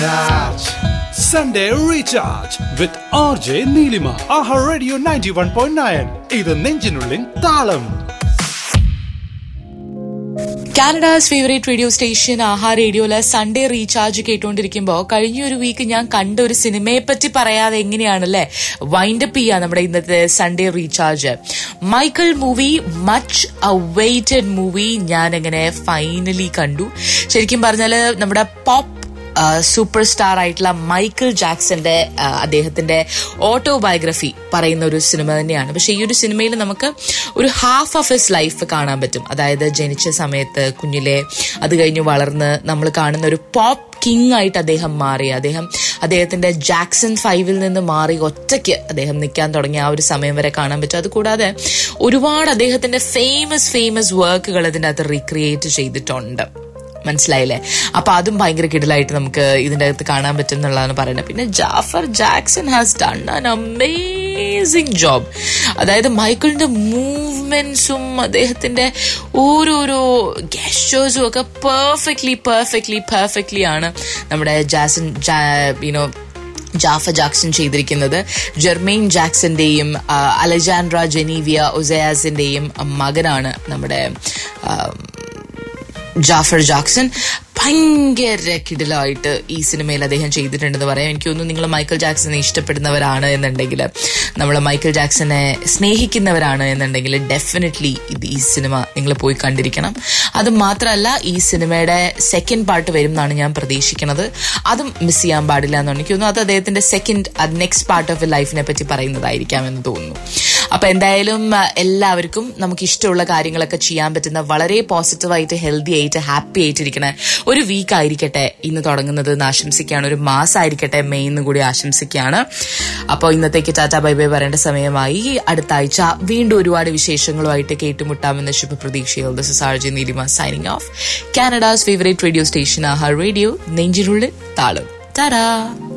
Sunday Recharge with RJ Neelima. Aha Radio 91.9. ഇത് നെഞ്ചിനുള്ളിൻ താളം കാനഡാസ് ഫേവറേറ്റ് റേഡിയോ സ്റ്റേഷൻ ആഹാ റേഡിയോയിലെ സൺഡേ റീചാർജ് കേട്ടുകൊണ്ടിരിക്കുമ്പോൾ കഴിഞ്ഞ ഒരു വീക്ക് ഞാൻ കണ്ട ഒരു സിനിമയെ പറ്റി പറയാതെ എങ്ങനെയാണല്ലേ വൈൻഡപ്പ് ചെയ്യാ നമ്മുടെ ഇന്നത്തെ Sunday recharge Michael movie much awaited movie ഞാൻ എങ്ങനെ ഫൈനലി കണ്ടു ശരിക്കും പറഞ്ഞാൽ നമ്മുടെ പോപ്പ് സൂപ്പർ സ്റ്റാർ ആയിട്ടുള്ള മൈക്കിൾ ജാക്സന്റെ ആ, അദ്ദേഹത്തിന്റെ ഓട്ടോബയോഗ്രഫി പറയുന്ന ഒരു സിനിമ തന്നെയാണ് പക്ഷെ ഈ ഒരു സിനിമയിൽ നമുക്ക് ഒരു ഹാഫ് ഓഫ് ഹിസ് ലൈഫ് കാണാൻ പറ്റും അതായത് ജനിച്ച സമയത്ത് കുഞ്ഞിലെ അത് കഴിഞ്ഞ് വളർന്ന് നമ്മൾ കാണുന്ന ഒരു പോപ്പ് കിങ് ആയിട്ട് അദ്ദേഹം മാറി അദ്ദേഹം അദ്ദേഹത്തിന്റെ ജാക്സൺ ഫൈവിൽ നിന്ന് മാറി ഒറ്റയ്ക്ക് അദ്ദേഹം നിൽക്കാൻ തുടങ്ങിയ ആ ഒരു സമയം വരെ കാണാൻ പറ്റും അതുകൂടാതെ ഒരുപാട് അദ്ദേഹത്തിന്റെ ഫേമസ് ഫേമസ് വർക്കുകൾ ഇതിൻ്റെ അകത്ത് റീക്രിയേറ്റ് ചെയ്തിട്ടുണ്ട് മനസ്സിലായില്ലേ അപ്പൊ അതും ഭയങ്കര കിടലായിട്ട് നമുക്ക് ഇതിന്റെ അകത്ത് കാണാൻ പറ്റും എന്നുള്ളതാണ് പറയുന്നത് പിന്നെ Jaafar Jackson has done an amazing job അതായത് മൈക്കിളിന്റെ മൂവ്മെന്റ്സും അദ്ദേഹത്തിന്റെ ഓരോരോ ഗസ്റ്റേഴ്സും ഒക്കെ പെർഫെക്റ്റ്ലി പെർഫെക്റ്റ്ലി പെർഫെക്റ്റ്ലി ആണ് നമ്മുടെ ജാസൻ യുനോ ജാഫ ജാക്സൺ ചെയ്തിരിക്കുന്നത് ജെർമെയിൻ ജാക്സന്റെയും ആ, അലജാൻഡ്ര ജെനീവിയ ഒസയാസിന്റെയും മകനാണ് നമ്മുടെ ആ, ജാഫർ ജാക്സൺ ഭയങ്കര കിടിലായിട്ട് ഈ സിനിമയിൽ അദ്ദേഹം ചെയ്തിട്ടുണ്ടെന്ന് പറയാം എനിക്ക് തോന്നുന്നു നിങ്ങൾ മൈക്കിൾ ജാക്സനെ ഇഷ്ടപ്പെടുന്നവരാണ് എന്നുണ്ടെങ്കിൽ നമ്മൾ മൈക്കിൾ ജാക്സനെ സ്നേഹിക്കുന്നവരാണ് എന്നുണ്ടെങ്കിൽ ഡെഫിനറ്റ്ലി ഇത് ഈ സിനിമ നിങ്ങൾ പോയി കണ്ടിരിക്കണം അത് മാത്രമല്ല ഈ സിനിമയുടെ സെക്കൻഡ് പാർട്ട് വരും എന്നാണ് ഞാൻ പ്രതീക്ഷിക്കുന്നത് അതും മിസ് ചെയ്യാൻ പാടില്ല എന്നാണ് എനിക്ക് തോന്നുന്നു അത് അദ്ദേഹത്തിന്റെ സെക്കൻഡ് നെക്സ്റ്റ് പാർട്ട് ഓഫ് ലൈഫിനെ പറ്റി പറയുന്നതായിരിക്കാം എന്ന് തോന്നുന്നു അപ്പൊ എന്തായാലും ആ, എല്ലാവർക്കും നമുക്ക് ഇഷ്ടമുള്ള കാര്യങ്ങളൊക്കെ ചെയ്യാൻ പറ്റുന്ന വളരെ പോസിറ്റീവായിട്ട് ഹെൽത്തി ആയിട്ട് ഹാപ്പി ആയിട്ടിരിക്കണ ഒരു വീക്ക് ആയിരിക്കട്ടെ ഇന്ന് തുടങ്ങുന്നത് എന്ന് ആശംസിക്കുകയാണ് ഒരു മാസമായിരിക്കട്ടെ മെയ് എന്ന് കൂടി ആശംസിക്കുകയാണ് അപ്പോൾ ഇന്നത്തേക്ക് ടാറ്റ ബൈ ബൈ പറയേണ്ട സമയമായി അടുത്ത ആഴ്ച വീണ്ടും ഒരുപാട് വിശേഷങ്ങളുമായിട്ട് കേട്ടുമുട്ടാമെന്ന ശുഭപ്രതീക്ഷയിൽ this is R J Neelima signing off Canada's favourite radio station ആഹാർ റേഡിയോ നെഞ്ചിനുള്ളിൽ താളം താരാ